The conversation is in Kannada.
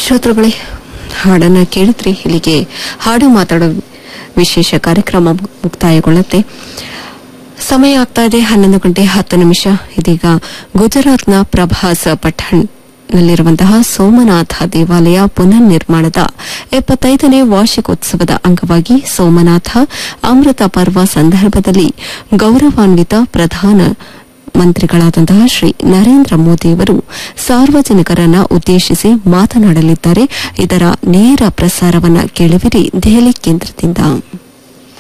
ಶ್ರೋತೃಗಳೇ ಹಾಡನ್ನ ಕೇಳಿದ್ರಿ ಇಲ್ಲಿಗೆ ಹಾಡು ಮಾತಾಡೋ ವಿಶೇಷ ಕಾರ್ಯಕ್ರಮ ಮುಕ್ತಾಯಗೊಳ್ಳುತ್ತೆ ಸಮಯ ಆಗ್ತಾ ಇದೆ ಹನ್ನೊಂದು ಗಂಟೆ ಹತ್ತು ನಿಮಿಷ ಇದೀಗ ಗುಜರಾತ್ನ ಪ್ರಭಾಸ್ ಪಠಣ್ ನಲ್ಲಿರುವಂತಹ ಸೋಮನಾಥ ದೇವಾಲಯ ಪುನರ್ ನಿರ್ಮಾಣದ ಎಪ್ಪತ್ತೈದನೇ ವಾರ್ಷಿಕೋತ್ಸವದ ಅಂಗವಾಗಿ ಸೋಮನಾಥ ಅಮೃತ ಪರ್ವ ಸಂದರ್ಭದಲ್ಲಿ ಗೌರವಾನ್ವಿತ ಪ್ರಧಾನ ಮಂತ್ರಿಗಳಾದಂತಹ ಶ್ರೀ ನರೇಂದ್ರ ಮೋದಿಯವರು ಸಾರ್ವಜನಿಕರನ್ನ ಉದ್ದೇಶಿಸಿ ಮಾತನಾಡಲಿದ್ದಾರೆ ಇದರ ನೇರ ಪ್ರಸಾರವನ್ನ ಕೇಳುವಿರಿ ದೆಹಲಿ ಕೇಂದ್ರದಿಂದ